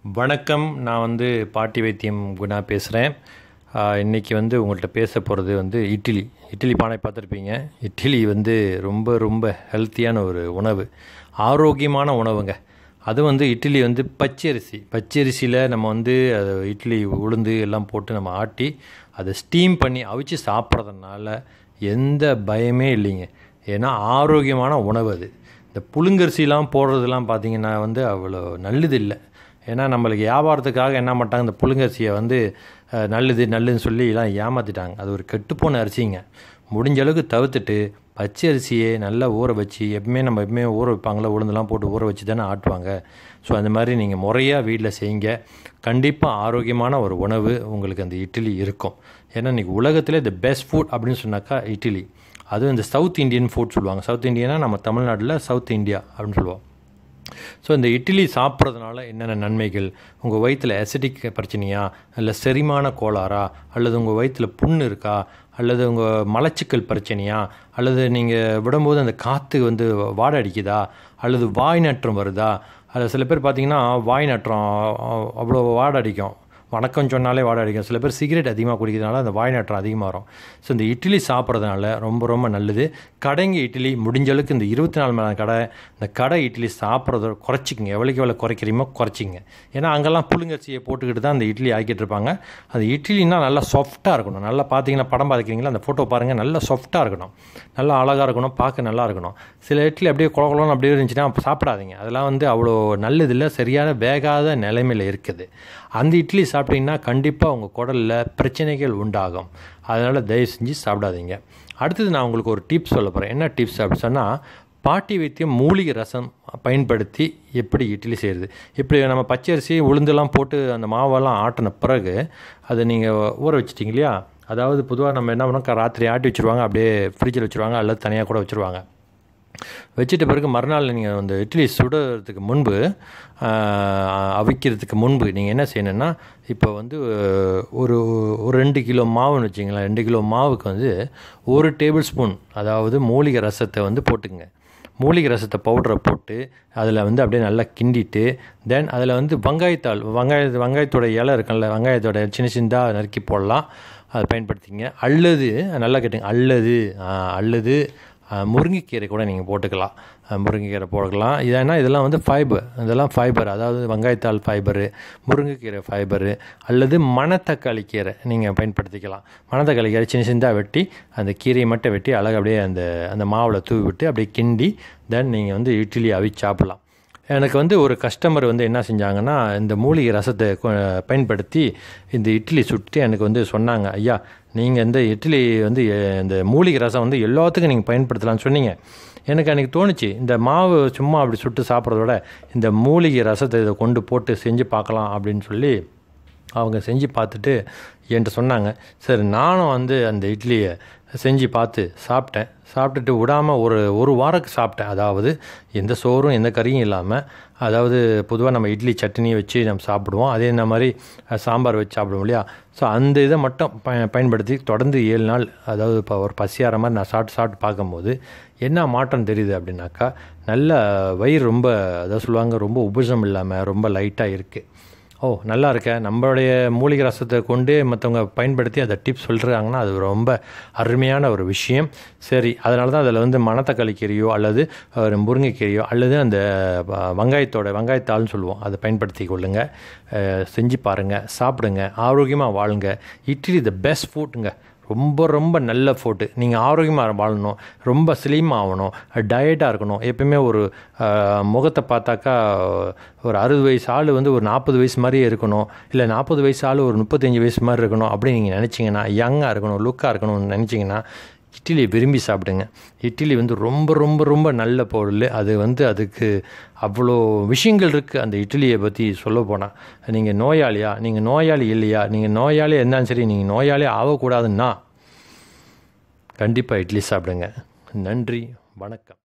வணக்கம் நான் வந்து பாட்டி வைத்தியம் குணா பேசுகிறேன் இன்றைக்கி வந்து உங்கள்கிட்ட பேச போகிறது வந்து இட்லி இட்லி பானை பார்த்துருப்பீங்க இட்லி வந்து ரொம்ப ரொம்ப ஹெல்த்தியான ஒரு உணவு ஆரோக்கியமான உணவுங்க அது வந்து இட்லி வந்து பச்சரிசி பச்சரிசியில் நம்ம வந்து அது இட்லி உளுந்து எல்லாம் போட்டு நம்ம ஆட்டி அதை ஸ்டீம் பண்ணி அவிச்சு சாப்பிட்றதுனால எந்த பயமே இல்லைங்க ஏன்னா ஆரோக்கியமான உணவு அது இந்த புழுங்கரிசிலாம் போடுறதுலாம் பார்த்திங்கன்னா வந்து அவ்வளோ நல்லது இல்லை ஏன்னா நம்மளுக்கு வியாபாரத்துக்காக என்ன பண்ணிட்டாங்க இந்த புழுங்கரிசியை வந்து அஹ், நல்லது நல்லதுன்னு சொல்லி எல்லாம் ஏமாற்றிட்டாங்க அது ஒரு கெட்டுப்போன அரிசிங்க முடிஞ்ச அளவுக்கு தவிர்த்துட்டு பச்சை அரிசியை நல்லா ஊற வச்சு எப்பவுமே நம்ம எப்பவுமே ஊற வைப்பாங்களா உளுந்தெல்லாம் போட்டு ஊற வச்சு தானே ஆட்டுவாங்க ஸோ அந்த மாதிரி நீங்கள் முறையாக வீட்டில் செய்யுங்க கண்டிப்பாக ஆரோக்கியமான ஒரு உணவு உங்களுக்கு அந்த இட்லி இருக்கும் ஏன்னா இன்றைக்கி உலகத்திலே த பெஸ்ட் ஃபுட் அப்படின்னு சொன்னாக்கா இட்லி அதுவும் இந்த சவுத் இந்தியன் ஃபுட் சொல்லுவாங்க சவுத் இந்தியனா நம்ம தமிழ்நாட்டில் சவுத் இந்தியா அப்படின்னு சொல்லுவோம் ஸோ இந்த இட்லி சாப்பிட்றதுனால என்னென்ன நன்மைகள் உங்கள் வயிற்றில் அசிடிக் பிரச்சனையா இல்லை செரிமான கோளாறா அல்லது உங்கள் வயிற்றில் புண்ணு இருக்கா அல்லது உங்கள் மலச்சிக்கல் பிரச்சனையா அல்லது நீங்கள் விடும்போது அந்த காற்று வந்து வாடை அடிக்குதா அல்லது வாய் நாற்றம் வருதா அல்லது சில பேர் பார்த்தீங்கன்னா வாய் நாற்றம் அ- அவ்வளோ வாடை அடிக்கும் வணக்கம் சொன்னாலே வாடை அடிக்கும் சில பேர் சிகரெட் அதிகமாக குடிக்கிறதுனால அந்த வாய் நாற்றம் அதிகமாக வரும் ஸோ இந்த இட்லி சாப்பிட்றதுனால ரொம்ப ரொம்ப நல்லது கடைங்க இட்லி முடிஞ்ச அளவுக்கு இந்த இருபத்தி நாலு மணி நேரம் கடை இந்த கடை இட்லி சாப்பிட்றத குறைச்சிக்கங்க எவ்வளோக்கு எவ்வளோ குறைக்கிறீமோ குறைச்சிங்க ஏன்னா அங்கெல்லாம் புழுங்கரிசியை போட்டுக்கிட்டு தான் அந்த இட்லி ஆக்கிட்டு இருப்பாங்க அந்த இட்லினா நல்லா சாஃப்டாக இருக்கணும் நல்லா பார்த்தீங்கன்னா படம் பார்த்துக்கிறீங்களா அந்த ஃபோட்டோ பாருங்கள் நல்லா சாஃப்டாக இருக்கணும் நல்லா அழகாக இருக்கணும் பார்க்க நல்லா இருக்கணும் சில இட்லி அப்படியே குள குளம்னு அப்படியே இருந்துச்சுன்னா சாப்பிடாதீங்க அதெல்லாம் வந்து அவ்வளோ நல்லதில்லை சரியான வேகாத நிலைமையில் இருக்குது அந்த இட்லி சாப்பிட்டீங்கன்னா கண்டிப்பாக உங்கள் குடலில் பிரச்சனைகள் உண்டாகும் அதனால் தயவு செஞ்சு சாப்பிடாதீங்க அடுத்தது நான் உங்களுக்கு ஒரு டிப்ஸ் சொல்ல போகிறேன் என்ன டிப்ஸ் அப்படின்னு சொன்னால் பாட்டி வைத்தியம் மூலிகை ரசம் பயன்படுத்தி எப்படி இட்லி செய்கிறது இப்படி நம்ம பச்சரிசி உளுந்தெல்லாம் போட்டு அந்த மாவெல்லாம் ஆட்டின பிறகு அதை நீங்கள் ஊற வச்சிட்டிங்க இல்லையா அதாவது பொதுவாக நம்ம என்ன பண்ணோம் ராத்திரி ஆட்டி வச்சுருவாங்க அப்படியே ஃப்ரிட்ஜில் வச்சுருவாங்க அல்லது தனியாக கூட வச்சுருவாங்க வச்சிட்ட பிறகு மறுநாள் நீங்கள் அந்த இட்லி சுடுறதுக்கு முன்பு ஆஹ், அவிக்கிறதுக்கு முன்பு நீங்கள் என்ன செய்யணும்னா இப்போ வந்து ஒரு ஒரு ரெண்டு கிலோ மாவுன்னு வச்சிங்களேன் ரெண்டு கிலோ மாவுக்கு வந்து ஒரு டேபிள் ஸ்பூன் அதாவது மூலிகை ரசத்தை வந்து போட்டுங்க மூலிகை ரசத்தை பவுடரை போட்டு அதில் வந்து அப்படியே நல்லா கிண்டிட்டு தென் அதில் வந்து வெங்காயத்தாள் வெங்காய வெங்காயத்தோட இலை இருக்குல்ல வெங்காயத்தோட சின்ன சின்னதாக நறுக்கி போடலாம் அதை பயன்படுத்திங்க அல்லது நல்லா கேட்டுங்க அல்லது ஆ, அல்லது ஆ, முருங்கைக்கீரை கூட நீங்கள் போட்டுக்கலாம் ஆ, முருங்கைக்கீரை போடலாம் இதேன்னா இதெல்லாம் வந்து ஃபைபர் இதெல்லாம் ஃபைபர் அதாவது வெங்காயத்தாள் ஃபைபரு முருங்கைக்கீரை ஃபைபரு அல்லது மணத்தக்காளி கீரை நீங்கள் பயன்படுத்திக்கலாம் மணத்தக்காளி கீரை சின்ன சின்னதாக வெட்டி அந்த கீரையை மட்டும் வெட்டி அழகாக அப்படியே அந்த அந்த மாவில் தூவி விட்டு அப்படியே கிண்டி தென் நீங்கள் வந்து இட்லி அவிச்சு சாப்பிடலாம் எனக்கு வந்து ஒரு கஸ்டமர் வந்து என்ன செஞ்சாங்கன்னா இந்த மூலிகை ரசத்தை கொ- பயன்படுத்தி இந்த இட்லி சுட்டு எனக்கு வந்து சொன்னாங்க ஐயா நீங்கள் இந்த இட்லி வந்து எ- இந்த மூலிகை ரசம் வந்து எல்லாத்துக்கும் நீங்கள் பயன்படுத்தலாம்னு சொன்னீங்க எனக்கு அன்றைக்கி தோணுச்சு இந்த மாவு சும்மா அப்படி சுட்டு சாப்பிட்றத விட இந்த மூலிகை ரசத்தை இதை கொண்டு போட்டு செஞ்சு பார்க்கலாம் அப்படின்னு சொல்லி அவங்க செஞ்சு பார்த்துட்டு என்கிட்ட சொன்னாங்க சரி நானும் வந்து அந்த இட்லியை செஞ்சு பார்த்து சாப்பிட்டேன் சாப்பிட்டுட்டு விடாமல் ஒரு ஒரு வாரக்கு சாப்பிட்டேன் அதாவது எந்த சோறும் எந்த கறியும் இல்லாமல் அதாவது பொதுவாக நம்ம இட்லி சட்னி வச்சு நம்ம சாப்பிடுவோம் அதே இந்த மாதிரி அஹ், சாம்பார் வச்சு சாப்பிடுவோம் இல்லையா ஸோ அந்த இதை மட்டும் ப பயன்படுத்தி தொடர்ந்து ஏழு நாள் அதாவது இப்போ ஒரு பசியார மாதிரி நான் சாப்பிட்டு சாப்பிட்டு பார்க்கும்போது என்ன மாற்றம் தெரியுது அப்படின்னாக்கா நல்ல வயிறு ரொம்ப அதாவது சொல்லுவாங்க ரொம்ப உபசம் இல்லாமல் ரொம்ப லைட்டாக இருக்குது ஓ நல்லா இருக்க நம்மளுடைய மூலிகை ரசத்தை கொண்டு மற்றவங்க பயன்படுத்தி அதை டிப்ஸ் சொல்கிறாங்கன்னா அது ரொம்ப அருமையான ஒரு விஷயம் சரி அதனால தான் அதில் வந்து மணத்தக்காளி கீரையோ அல்லது ஒரு முருங்கைக்கீரையோ அல்லது அந்த வ- வெங்காயத்தோட வெங்காயத்தாள்னு சொல்லுவோம் அதை பயன்படுத்தி கொள்ளுங்க அஹ், செஞ்சு பாருங்கள் சாப்பிடுங்க ஆரோக்கியமாக வாழுங்க இட்லி த பெஸ்ட் ஃபுட்டுங்க ரொம்ப ரொம்ப நல்ல ஃபுட்டு நீங்கள் ஆரோக்கியமாக வாழணும் ரொம்ப ஸ்லிம் ஆகணும் டயட்டாக இருக்கணும் எப்பயுமே ஒரு அஹ், முகத்தை பார்த்தாக்கா ஒரு அறுபது வயசு ஆள் வந்து ஒரு நாற்பது வயசு மாதிரியே இருக்கணும் இல்லை நாற்பது வயசு ஆள் ஒரு முப்பத்தஞ்சு வயசு மாதிரி இருக்கணும் அப்படின்னு நீங்கள் நினச்சிங்கன்னா யங்காக இருக்கணும் லுக்காக இருக்கணும்னு நினச்சிங்கன்னா இட்லியை விரும்பி சாப்பிடுங்க இட்லி வந்து ரொம்ப ரொம்ப ரொம்ப நல்ல பொருள் அது வந்து அதுக்கு அவ்வளோ விஷயங்கள் இருக்குது அந்த இட்லியை பற்றி சொல்ல போனால் நீங்கள் நோயாளியா நீங்கள் நோயாளி இல்லையா நீங்கள் நோயாளி இருந்தாலும் சரி நீங்கள் நோயாளி ஆகக்கூடாதுன்னா கண்டிப்பாக இட்லி சாப்பிடுங்க நன்றி வணக்கம்